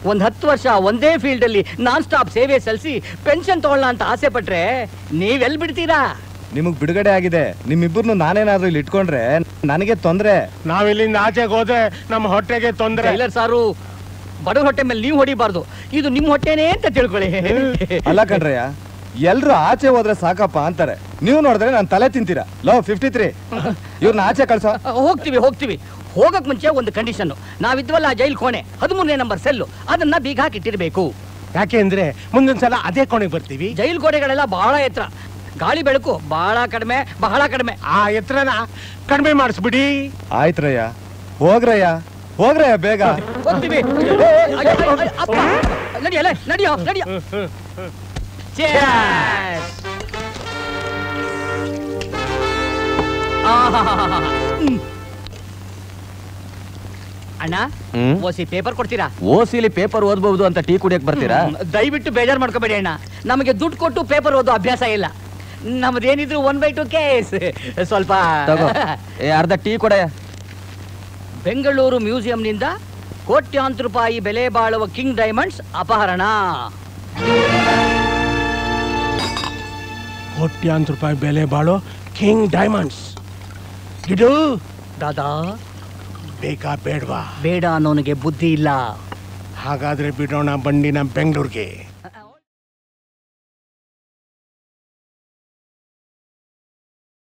ಒಂದ್ ಹತ್ತು ವರ್ಷ ಒಂದೇ ಫೀಲ್ಡ್ ಅಲ್ಲಿ ನಾನ್ ಸ್ಟಾಪ್ ಸೇವೆ ಸಲ್ಲಿಸಿ ಪೆನ್ಷನ್ ತಗೊಳ್ಳೋಣ ಅಂತ ಆಸೆ ಪಟ್ರೆ ನೀವೆಲ್ ಬಿಡ್ತೀರಾ ನಿಮಗ್ ಬಿಡುಗಡೆ ಆಗಿದೆ ನಿಮ್ಮಿಬ್ಬರನ್ನು ನಾನೇನಾದ್ರೂ ಇಲ್ಲಿ ಇಟ್ಕೊಂಡ್ರೆ ನನಗೆ ತೊಂದ್ರೆ ನಾವಿಲ್ಲಿಂದ ಆಚೆಗೆ ಹೋದ್ರೆ ನಮ್ಮ ಹೊಟ್ಟೆಗೆ ತೊಂದರೆ ಟೈಲರ್ ಸಾರು ಬಡವ್ರ ಹೊಟ್ಟೆ ಮೇಲೆ ನೀವು ಹೊಡಿಬಾರ್ದು ಇದು ನಿಮ್ ಹೊಟ್ಟೆನೇ ಅಂತ ತಿಳ್ಕೊಳ್ಳಿ ಅಲ್ಲ ಕಣ್ರಯ್ಯ ಎಲ್ರು ಆಚೆ ಹೋದ್ರೆ ಸಾಕಪ್ಪ ಅಂತಾರೆ ನೀವು ನೋಡಿದ್ರೆ ನಾನು ತಲೆ ತಿಂತೀರಾ ಲೋ ಫಿಫ್ಟಿ ತ್ರೀ ಇವ್ರನ್ನ ಆಚೆ ಕಳ್ಸೋ ಹೋಗ್ತೀವಿ ಹೋಗ್ತೀವಿ ಹೋಗಕ್ ಮುಂಚೆ ಒಂದು ಕಂಡೀಷನ್ ನಾವಿದ್ವಲ್ಲ ಜೈಲ್ ಕೋಣೆ ಹದಿಮೂರನೇ ನಂಬರ್ ಸೆಲ್ಲು ಅದನ್ನ ಬೀಗ ಹಾಕಿಟ್ಟಿರ್ಬೇಕು ಯಾಕೆ ಅಂದ್ರೆ ಮುಂದಿನ ಸಲ ಅದೇ ಕೋಣೆಗೆ ಬರ್ತೀವಿ ಜೈಲ್ ಗೋಡೆಗಳೆಲ್ಲ ಬಹಳ ಎತ್ತರ ಗಾಳಿ ಬೆಳಕು ಬಹಳ ಕಡಿಮೆ ಬಹಳ ಕಡಿಮೆ ಆ ಎತ್ತರನ ಕಡಿಮೆ ಮಾಡಿಸ್ಬಿಡಿ ಆಯ್ತ್ರಯ್ಯ ಹೋಗ್ರಯ್ಯ ಹೋಗ್ರಯ್ಯ ಬೇಗ ಹೋಗ್ತೀವಿ ಏ, ಅಯ್ಯೋ, ಅಯ್ಯೋ, ಅಯ್ಯೋ, ಅಪ್ಪ. ನಡಿಯಲ್ಲ ನಡಿಯೋ ನಡಿಯೋ Cheers. ಆಹಾಹಾಹಾ. ಹ್ಮ್. ಅಣ್ಣ ಓಸಿ ಪೇಪರ್ ಕೊಡ್ತೀರಾ ಓಸಿಲಿ ಪೇಪರ್ ಓದ್ಬಹುದು ಅಂತ ಟೀ ಕುಡಿಯಕ್ ಬರ್ತೀರಾ ಹ್ಮ್, ದಯವಿಟ್ಟು ಬೇಜಾರು ಮಾಡ್ಕೋಬೇಡಿ ಅಣ್ಣ ನಮಗೆ ದುಡ್ಡು ಕೊಟ್ಟು ಪೇಪರ್ ಓದೋ ಅಭ್ಯಾಸ ಇಲ್ಲ ನಮ್ದೇನಿದ್ರು ಒನ್ ಬೈ ಟು ಕೇಸ್ ಸ್ವಲ್ಪ ತಗೋ ಏ ಅರ್ಧ ಟೀ ಕೊಡೆ ಬೆಂಗಳೂರು ಮ್ಯೂಸಿಯಂನಿಂದ ಕೋಟ್ಯಾಂತರ ರೂಪಾಯಿ ಬೆಲೆ ಬಾಳುವ ಕಿಂಗ್ ಡೈಮಂಡ್ಸ್ ಅಪಹರಣ ಕೋಟ್ಯಾಂತರ ರೂಪಾಯಿ ಬೆಲೆ ಬಾಳೋ ಕಿಂಗ್ ಡೈಮಂಡ್ಸ್ ಇದು ದಾದಾ ಬೇಕಾ ಬೇಡವಾ ಬೇಡ ಅನ್ನೋನಿಗೆ ಬುದ್ಧಿ ಇಲ್ಲ ಹಾಗಾದ್ರೆ ಬಿಡೋಣ ಬಂಡಿನ ಬೆಂಗಳೂರಿಗೆ